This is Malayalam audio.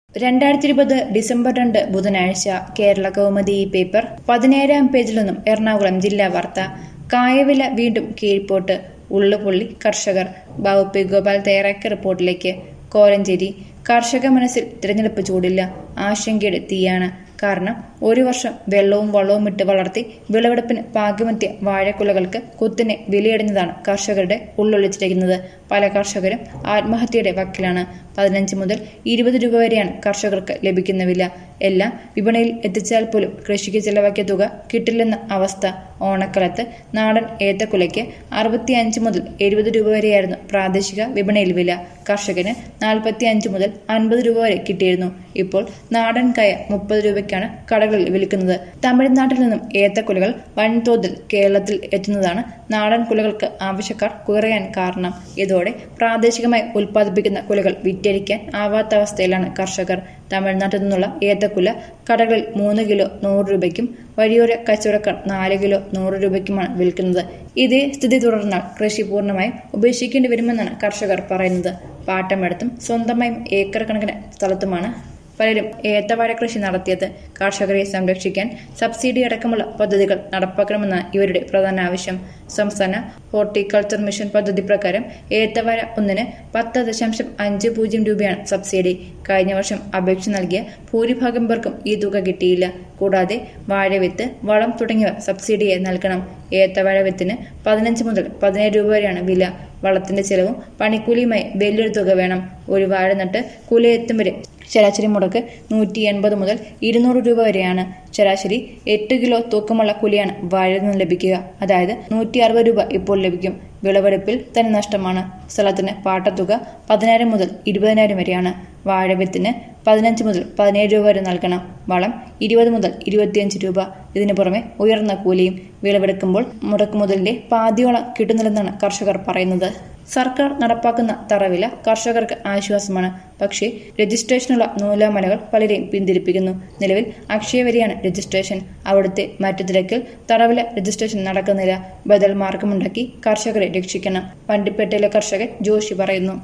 രണ്ടായിരത്തി ഇരുപത് ഡിസംബർ രണ്ട് ബുധനാഴ്ച കേരള കൗമുദി ഈ പേപ്പർ പതിനേഴാം പേജിൽ നിന്നും എറണാകുളം ജില്ലാ വാർത്ത കായവില വീണ്ടും കീഴ്പോട്ട് ഉള്ളുപൊള്ളി കർഷകർ ബാബു പി ഗോപാൽ തയ്യാറാക്കിയ റിപ്പോർട്ടിലേക്ക് കോലഞ്ചേരി കർഷക മനസ്സിൽ തിരഞ്ഞെടുപ്പ് ചൂടില്ല ആശങ്കയുടെ തീയാണ് കാരണം ഒരു വർഷം വെള്ളവും വളവും ഇട്ട് വളർത്തി വിളവെടുപ്പിന് പാകമെത്തിയ വാഴക്കുലകൾക്ക് കുത്തിനെ വിലയിടുന്നതാണ് കർഷകരുടെ ഉള്ളൊളിച്ചിരിക്കുന്നത് പല കർഷകരും ആത്മഹത്യയുടെ വക്കിലാണ് പതിനഞ്ച് മുതൽ ഇരുപത് രൂപ വരെയാണ് കർഷകർക്ക് ലഭിക്കുന്ന വില എല്ലാം വിപണിയിൽ എത്തിച്ചാൽ പോലും കൃഷിക്ക് ചെലവാക്കിയ തുക കിട്ടില്ലെന്ന അവസ്ഥ ഓണക്കാലത്ത് നാടൻ ഏത്തക്കുലയ്ക്ക് അറുപത്തിയഞ്ച് മുതൽ എഴുപത് രൂപ വരെയായിരുന്നു പ്രാദേശിക വിപണിയിൽ വില കർഷകന് നാൽപ്പത്തി അഞ്ച് മുതൽ അൻപത് രൂപ വരെ കിട്ടിയിരുന്നു ഇപ്പോൾ നാടൻ കയ മുപ്പത് രൂപയ്ക്കാണ് കടകളിൽ വിൽക്കുന്നത് തമിഴ്നാട്ടിൽ നിന്നും ഏത്തക്കുലകൾ വൻതോതിൽ കേരളത്തിൽ എത്തുന്നതാണ് നാടൻ കുലകൾക്ക് ആവശ്യക്കാർ കുറയാൻ കാരണം ഇതോടെ പ്രാദേശികമായി ഉൽപ്പാദിപ്പിക്കുന്ന കുലകൾ വിറ്റഴിക്കാൻ ആവാത്ത അവസ്ഥയിലാണ് കർഷകർ തമിഴ്നാട്ടിൽ നിന്നുള്ള ഏത്തക്കുല കടകളിൽ മൂന്ന് കിലോ നൂറ് രൂപയ്ക്കും വഴിയോര കച്ചവടക്കാർ നാല് കിലോ നൂറ് രൂപയ്ക്കുമാണ് വിൽക്കുന്നത് ഇതേ സ്ഥിതി തുടർന്നാൽ കൃഷി പൂർണ്ണമായും ഉപേക്ഷിക്കേണ്ടി വരുമെന്നാണ് കർഷകർ പറയുന്നത് പാട്ടമെടുത്തും സ്വന്തമായും ഏക്കർ കണക്കിന് സ്ഥലത്തുമാണ് പലരും ഏത്തവാഴ കൃഷി നടത്തിയത് കർഷകരെ സംരക്ഷിക്കാൻ സബ്സിഡി അടക്കമുള്ള പദ്ധതികൾ നടപ്പാക്കണമെന്നാണ് ഇവരുടെ പ്രധാന ആവശ്യം സംസ്ഥാന ഹോർട്ടിക്കൾച്ചർ മിഷൻ പദ്ധതി പ്രകാരം ഏത്തവാഴ ഒന്നിന് പത്ത് ദശാംശം അഞ്ച് പൂജ്യം രൂപയാണ് സബ്സിഡി കഴിഞ്ഞ വർഷം അപേക്ഷ നൽകിയ ഭൂരിഭാഗം പേർക്കും ഈ തുക കിട്ടിയില്ല കൂടാതെ വാഴവിത്ത് വളം തുടങ്ങിയവ സബ്സിഡിയായി നൽകണം ഏത്തവാഴ വിത്തിന് പതിനഞ്ച് മുതൽ പതിനേഴ് രൂപ വരെയാണ് വില വളത്തിന്റെ ചെലവും പണിക്കൂലിയുമായി വലിയൊരു തുക വേണം ഒരു വാഴ നട്ട് കുലയെത്തും വരെ ശരാശരി മുടക്ക് നൂറ്റി എൺപത് മുതൽ ഇരുന്നൂറ് രൂപ വരെയാണ് ശരാശരി എട്ട് കിലോ തൂക്കമുള്ള കുലിയാണ് വാഴയിൽ നിന്ന് ലഭിക്കുക അതായത് നൂറ്റി അറുപത് രൂപ ഇപ്പോൾ ലഭിക്കും വിളവെടുപ്പിൽ തന്നെ നഷ്ടമാണ് സ്ഥലത്തിന് പാട്ടത്തുക പതിനായിരം മുതൽ ഇരുപതിനായിരം വരെയാണ് വാഴവിത്തിന് പതിനഞ്ച് മുതൽ പതിനേഴ് രൂപ വരെ നൽകണം വളം ഇരുപത് മുതൽ ഇരുപത്തിയഞ്ച് രൂപ ഇതിനു പുറമെ ഉയർന്ന കൂലിയും വിളവെടുക്കുമ്പോൾ മുടക്കുമുതലിന്റെ പാതിയോളം കിട്ടുന്നില്ലെന്നാണ് കർഷകർ പറയുന്നത് സർക്കാർ നടപ്പാക്കുന്ന തറവില കർഷകർക്ക് ആശ്വാസമാണ് പക്ഷേ രജിസ്ട്രേഷനുള്ള നൂലാമലകൾ പലരെയും പിന്തിരിപ്പിക്കുന്നു നിലവിൽ അക്ഷയ വരെയാണ് രജിസ്ട്രേഷൻ അവിടുത്തെ മറ്റു തിരക്കിൽ തറവില രജിസ്ട്രേഷൻ നടക്കുന്നില്ല ബദൽ മാർഗമുണ്ടാക്കി കർഷകരെ രക്ഷിക്കണം വണ്ടിപ്പേട്ടയിലെ കർഷകൻ ജോഷി പറയുന്നു